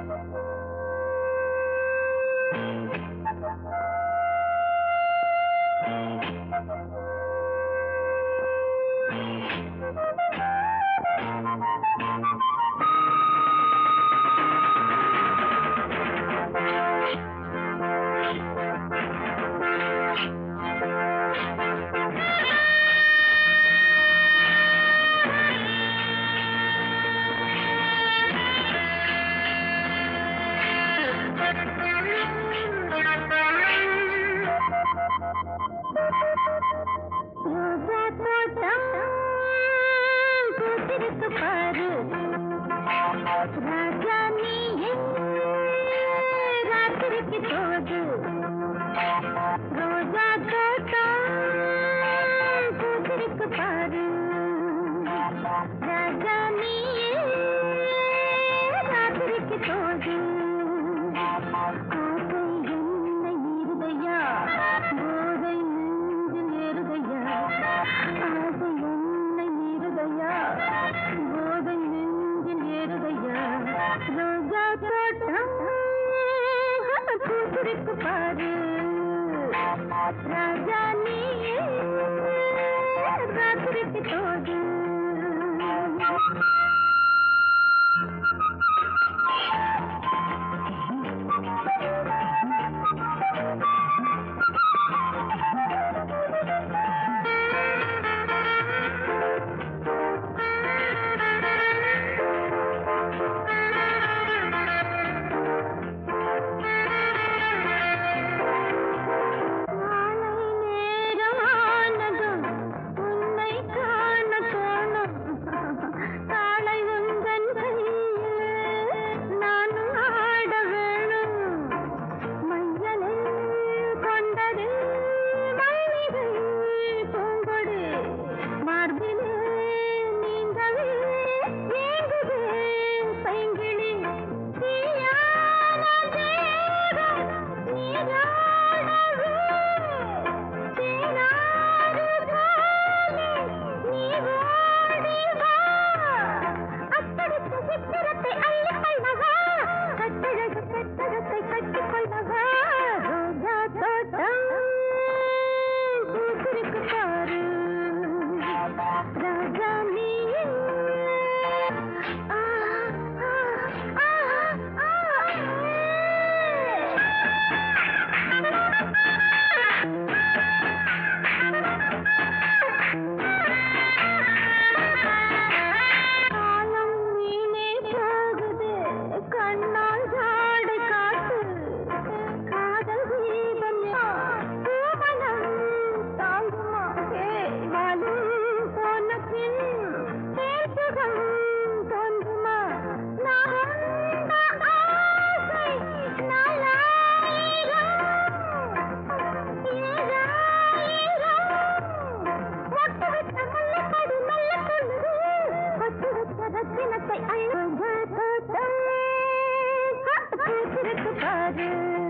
ரோஜா தோட்டம் பூத்திருக்கு பாரு ராஜா நீயே ராத்திரிக்கு போது ரோஜா தோட்டம் பூத்திருக்கு பாரு ராஜா நீயே ராத்திரிக்கு போது ஆசை என்னை இருதையா போதை நெஞ்சில் ஏறுதையா ஆசை என்னை இருதையா போதை நெஞ்சில் ஏறுதையா ரோஜா தோட்டம் பூத்திருக்கு பாரு ராஜா நீயே ராத்திரிக்கு போது மாலை நேரமானதும் உன்னை காண தோணும் காலை உந்தன் கையில் நானும் ஆட வேணும் மையலே கொண்டது மல்லிகை பூங்கொடி மார்பிலே நீங்கவே ஏங்குதே பைங்கிளி தீயான தேகம் நீராடவே தேனாறு போலே நீ ஓடி வா அத்தடுத்த சித்திரத்தை அள்ளிக் கொள்ளவா கட்டழகு கட்டடத்தை கட்டிக் கொள்ளவா ரோஜா தோட்டம் பூத்திருக்கு பாரு ராஜா நீ ஆ ஆ ஆ காலம் வீணே போகுது கண்ணால் ஜாடை காட்டு காதல் தீபம் பூமணம் தாங்குமா வாழும் போன பின் தேசுகம் தோன்றுமா நான் வந்த ஆசை நாலாயிரம் ஏழாயிரம் ஒட்டுவிட்ட மல்லக்கடி மெல்ல கொள்ளுது ஒட்டுவிட்ட ரத்தினத்தை அழுத தோட்டம் பூத்திருக்கு பாரு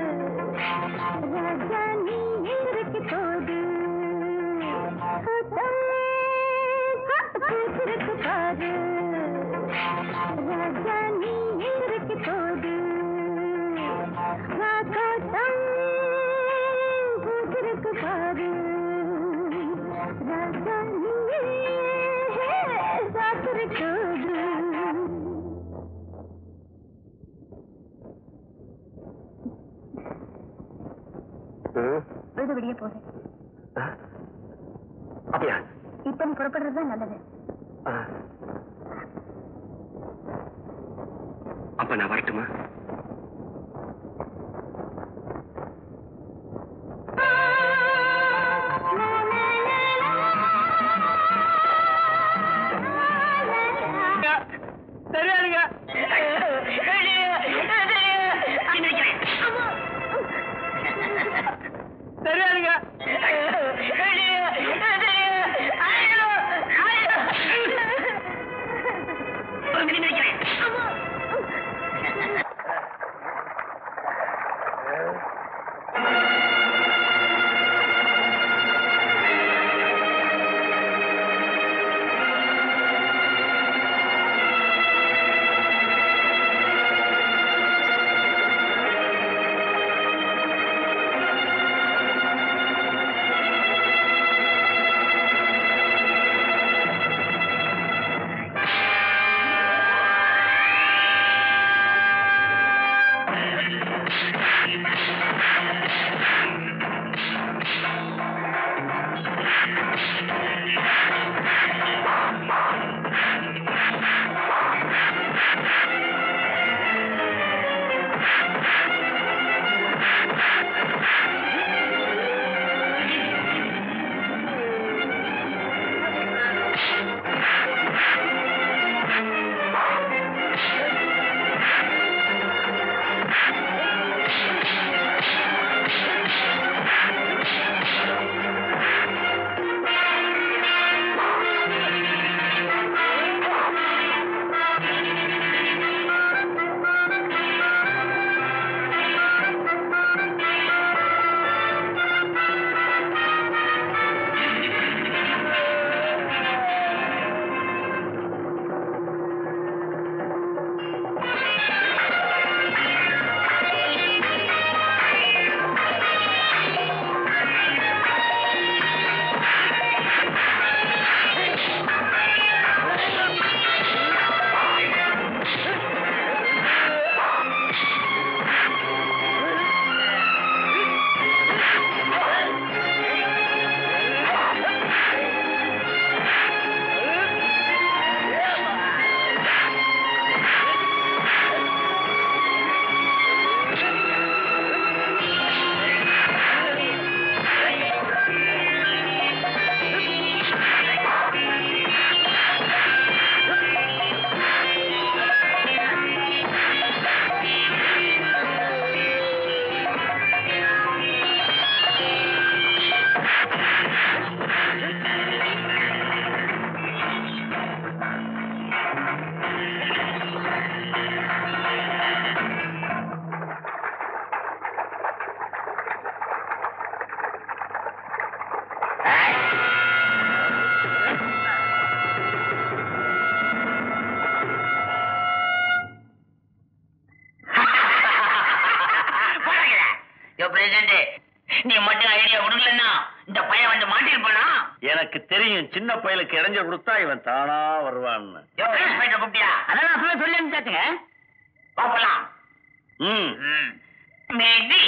ராஜா நீ இருக்கு போது தோட்டம் பூத்திருக்கு பாரு ராஜா நீ இருக்கு போது தோட்டம் பூத்திருக்கு பாரு ராஜா நீ ராத்திரிக்கு பொழுது விடிய போகுது அப்படியா இப்ப நீ புறப்படுறதுதான் நல்லது அப்ப நான் வரட்டுமா தெரியாதுங்க தெரியாதுங்க நீ மட்டும் ஐடியா கொடுக்கலன்னா இந்த பையன் வந்து மாட்டிருப்பானா எனக்கு தெரியும் சின்ன பயலுக்கு இடைஞ்சல் கொடுத்தா இவன் தானா வருவான்னு யோ, இன்ஸ்பெக்டர் கூப்பிட்டியா அதெல்லாம் அப்பவே சொல்லி அனுப்பிச்சாச்சுங்க பாப்பலாம் ம் ம். மேதி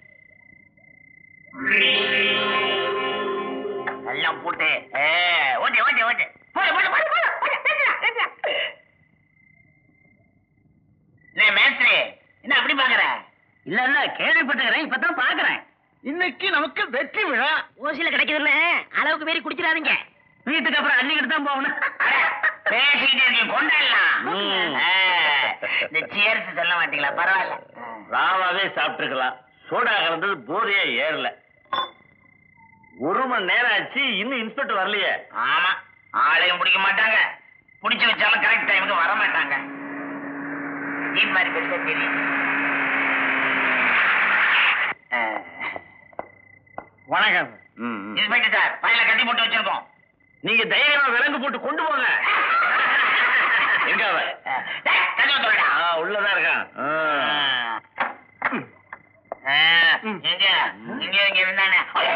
எல்லாம் போட்டு ஏ, ஓட்டு ஓட்டு ஓட்டு போடு போடு போடு போடு போடு பேசுடா பேசுடா நீ மேஸ்திரி என்ன அப்படி பாக்குற இல்ல இல்ல கேள்விப்பட்டுக்கிறேன் இப்பதான் பாக்குறேன் இன்னைக்கு நமக்கு வெற்றி விழா ஓசியில கிடைக்குதுன்னு அளவுக்கு மீறி குடிச்சிடாதீங்க வீட்டுக்கு அப்புறம் அன்னிக்கிட்டு தான் போகணும் அட, பேசிக்கிட்டு இருக்கீங்க கொண்டாடலாம் ம். ஆ, இந்த சியர்ஸ் சொல்ல மாட்டீங்களா பரவாயில்ல ராவாவே சாப்பிட்டுருக்கலாம் சோடா கலந்தது போதையே ஏறல ஒரு மணி நேரம் ஆச்சு இன்னும் இன்ஸ்பெக்டர் வரலையே ஆமா ஆளையும் பிடிக்க மாட்டாங்க பிடிச்சு வச்சாலும் கரெக்ட் டைமுக்கு வர மாட்டாங்க ஜீப் மாதிரி பெருசா தெரியும் ஆ. வணக்கம் இன்ஸ்பெக்டர் சார் பையில கட்டி போட்டு வச்சிருக்கோம் நீங்க தைரியமா விலங்கு போட்டு கொண்டு போங்க எங்க அவன் டேய், கதவை திறடா. ஆ, உள்ளதான் இருக்கான் ஆ. ஆ, எங்க இங்க இங்க இருந்தானே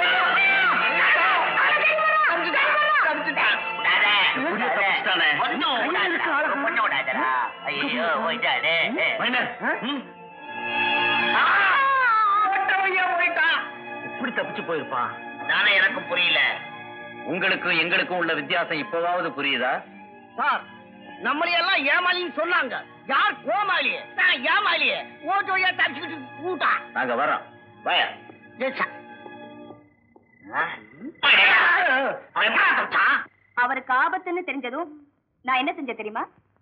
விடாதே, புரிய விடாதே. தப்பிச்சிட்டானே. ஒண்ணும் விடாதடா, ஒண்ணும் விடாதடா. ஐயோ, போயிட்டானே. மைனர், ம், ஆ, ஓட்ட வழியா போயிட்டான். எப்படி தப்பிச்சு போயிருப்பான் நானே எனக்கு புரியல உங்களுக்கும் எங்களுக்கும் உள்ள வித்தியாசம் இப்பவாவது புரியுதா சார் நம்மளையெல்லாம் ஏமாளின்னு சொன்னாங்க யார் கோமாளி நான் ஏமாளி ஓட்டு வழியா தப்பிச்சுக்கிட்டு கூட்டா நாங்க வரோம் வாயா ஆ? அவன் எப்படா தப்பிச்சான்? அவருக்கு ஆபத்துன்னு தெரிஞ்சதும் நான் என்ன செஞ்ச தெரியுமா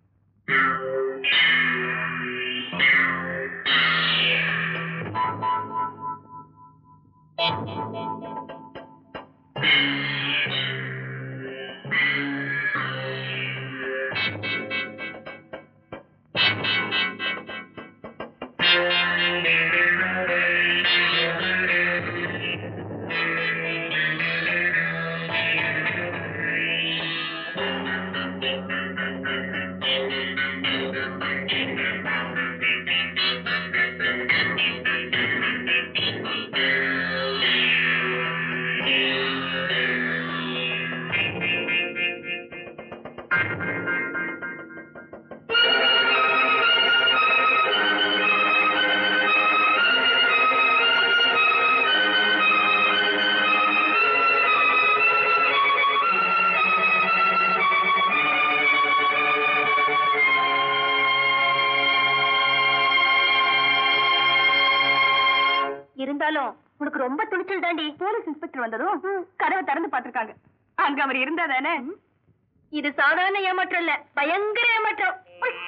இருந்தாலும் உனக்கு ரொம்ப துணிச்சல் தாண்டி போலீஸ் இன்ஸ்பெக்டர் வந்ததும் கதவை திறந்து பாத்திருக்காங்க அங்க அவர் இருந்தா தானே இது சாதாரண ஏமாற்றம் இல்ல பயங்கர ஏமாற்றம்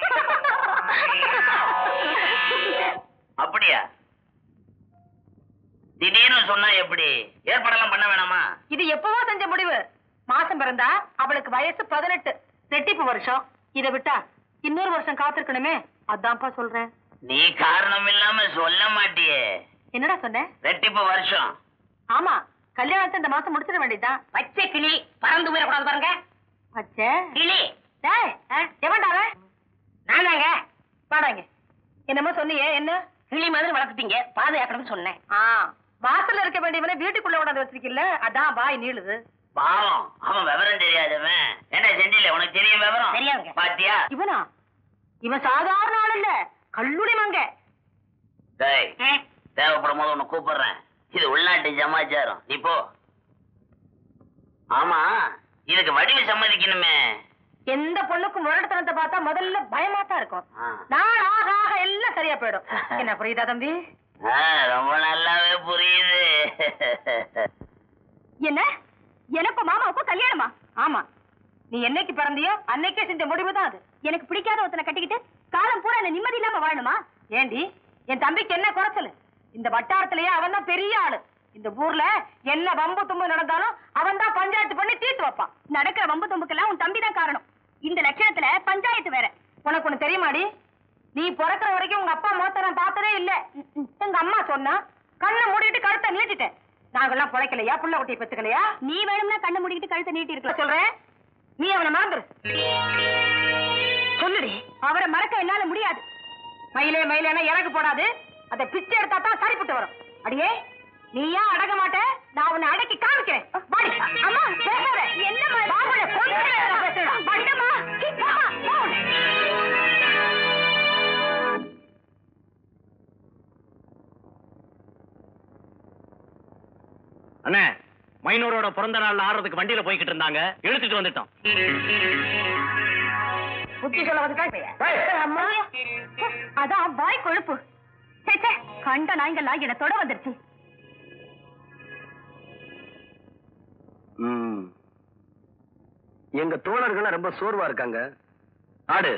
அப்படியா திடீர்னு சொன்னா எப்படி ஏற்பாடெல்லாம் பண்ண வேணாமா இது எப்பவோ செஞ்ச முடிவு மாசம் பிறந்தா அவளுக்கு வயசு பதினெட்டு ரெட்டிப்பு வருஷம் இதை விட்டா இன்னொரு வருஷம் காத்திருக்கணுமே அதான்ப்பா சொல்றேன் நீ காரணம் இல்லாம சொல்ல மாட்டியே என்னடா சொன்னேன் ரெட்டிப்பு வருஷம் ஆமா கல்யாணத்தை இந்த மாசம் முடிச்சிட வேண்டியதுதான் பச்சை கிளி பறந்து போயிடக்கூடாது பாருங்க அச்சே கிளி டேய் எவன்டா அவன் நானாங்க வாடாங்க என்னமோ சொன்னியே என்ன கிளி மாதிரி வளர்த்துட்டீங்க பாதுகாக்கணும்னு சொன்னேன் ஆ வாசல்ல இருக்க வேண்டியவனை வீட்டுக்குள்ள கொண்டாந்து வச்சிருக்கில்ல அதான் வாய் நீளுது பாவம் அவன் விவரம் தெரியாதவன் என்ன செந்தில உனக்கு தெரியும் விவரம் தெரியாதுங்க. பாத்தியா இவனா இவன் சாதாரண ஆள் இல்ல கல்லுடி மங்க டேய் தேவைப்படும் போது உன்னை கூப்பிடுறேன் இது உள்நாட்டு சமாச்சாரம் நீ போ ஆமா இதுக்கு வடிவு சம்மதிக்கணுமே எந்த பொண்ணுக்கும் முரட்டுத்தனத்தை பார்த்தா முதல்ல பயமா தான் இருக்கும் ஆ. நாள் ஆக ஆக எல்லாம் சரியா போயிடும் என்ன புரியுதா தம்பி ஆ, ரொம்ப நல்லாவே புரியுது என்ன எனக்கும் மாமாவுக்கும் கல்யாணமா ஆமா நீ என்னைக்கு பிறந்தியோ அன்னைக்கே செஞ்ச முடிவு தான் அது எனக்கு பிடிக்காத ஒருத்தனை கட்டிக்கிட்டு காலம் பூரா என்ன நிம்மதி இல்லாம வாழணுமா ஏண்டி என் தம்பிக்கு என்ன குறைச்சல் இந்த வட்டாரத்திலேயே அவன் தான் பெரிய ஆளு இந்த ஊர்ல என்ன வம்பு தும்பு நடந்தாலும் அவன் தான் பஞ்சாயத்து பண்ணி தீர்த்து வைப்பான் நடக்கிற வம்பு தும்புக்கெல்லாம் உன் தம்பி தான் காரணம் இந்த லட்சணத்துல பஞ்சாயத்து வேற உனக்கு ஒண்ணு தெரியுமாடி நீ பிறக்கிற வரைக்கும் உங்க அப்பா முகத்தை நான் பார்த்ததே இல்ல எங்க அம்மா சொன்னா கண்ணை மூடிட்டு கழுத்தை நீட்டிட்டேன் நாங்கெல்லாம் பிழைக்கலையா புள்ள குட்டியை பெத்துக்கலையா நீ வேணும்னா கண்ணை மூடிட்டு கழுத்தை நீட்டி இருக்க சொல்றேன் நீ அவனை மறந்துரு சொல்லுடி அவரை மறக்க என்னால முடியாது மயிலே மயிலேனா இறகு போடாது அதை பிச்சை எடுத்தா தான் சரிப்பட்டு வரும் அடியே நீயா அடங்க மாட்ட நான் உன்னை அடக்கி காமிக்கிறேன் வாடி அம்மா பேசாத என்ன பாபுல பேசுறேன் வண்டமா அண்ணே மைனூரோட பிறந்த நாள்ல ஆடுறதுக்கு வண்டியில போய்கிட்டு இருந்தாங்க இழுத்துட்டு வந்துட்டோம் புத்தி சொல்ல வந்துட்டா அம்மா அதான் வாய் கொழுப்பு சே, சே, கண்ட நாய்ங்கெல்லாம் என்ன தொட வந்துருச்சு எங்க தோழர்கள் ரொம்ப சோர்வா இருக்காங்க ஆடு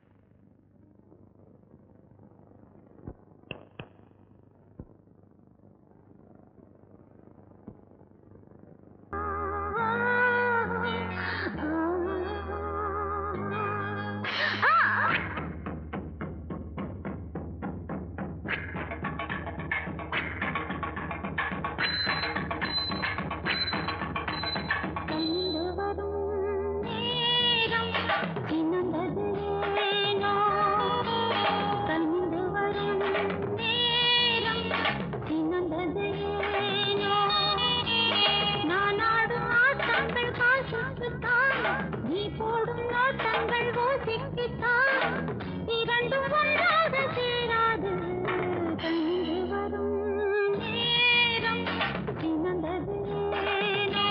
கண்டு வரும் நேரம் சினந்தது ஏனோ கண்டு வரும் நேரம் சினந்தது ஏனோ நான் ஆடும் ஆட்டங்கள் காசுக்குத்தான் நீ போடும் நோட்டங்கள் ஓசிக்குத்தான் இரண்டும் ஒன்றாக சேராது கண்டு வரும் நேரம் சினந்தது ஏனோ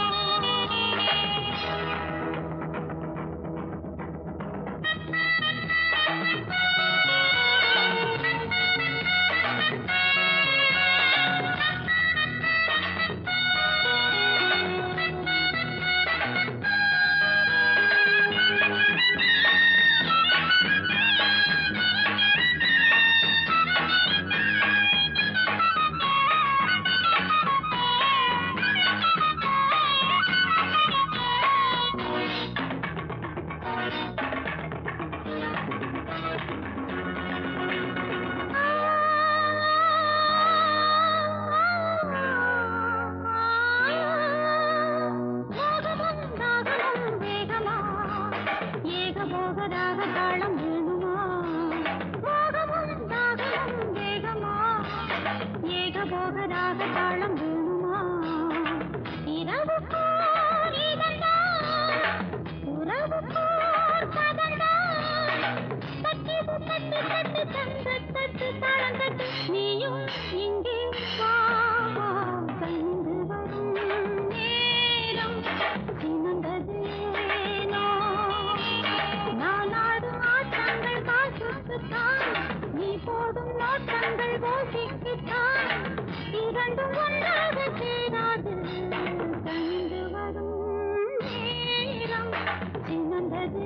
மோகமும் தாகமும் வேகமா ஏகபோகராக தாளம் வேணுமா மோகமும் தாகமும் வேகமா ஏகபோகராக தாளம் வேணுமா இரவுக்கோர் இதழ்தான், உறவுக்கோர் பதம்தான். தட்டிது தட்டி தட்டி தந்து தட்டு தாளம் தட்டு நீயும் இங்கே வா வா. கண்டு வரும் நேரம் சினந்தது ஏனோ நான் ஆடும் ஆட்டங்கள் காசுக்குத்தான் நீ போடும் நோட்டங்கள் ஓசிக்குத்தான் இரண்டும் ஒன்றாக சேராது கண்டு வரும் நேரம் சினந்தது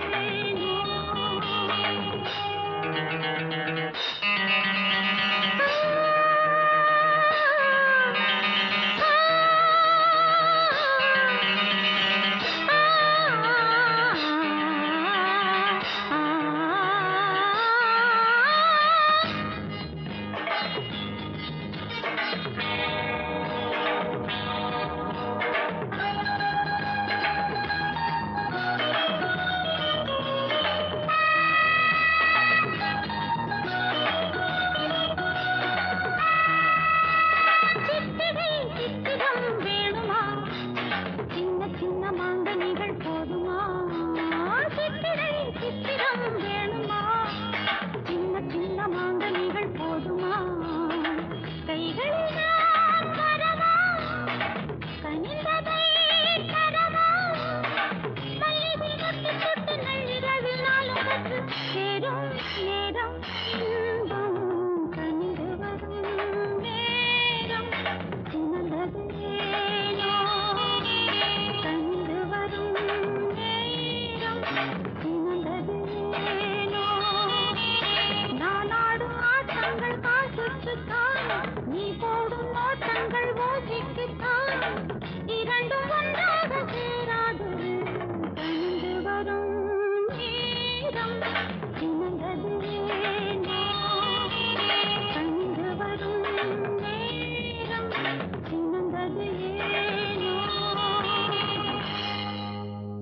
சித்திரை சித்திரம் வேணுமா சின்ன சின்ன மாங்கனிகள் போதுமா சித்திரை சித்திரம் வேணுமா சின்ன சின்ன மாங்கனிகள் போதுமா கைகளில் நான் வரவா கனிந்ததை தரவா மல்லிகை தொட்டு தொட்டு நள்ளிரவில் நாளும் கற்று சேரும் நேரம் இன்பம் கனிந்து வரும் நேரம் சினந்தது ஏனோ கனிந்து வரும் நேரம் சினந்தது ஏனோ நான் ஆடும் ஆட்டங்கள் காசுக்குத்தான் நீ போடும் நோட்டங்கள் ஓசிக்குத்தான் இரண்டும் ஒன்றாக சேராது கண்டு வரும் நேரம்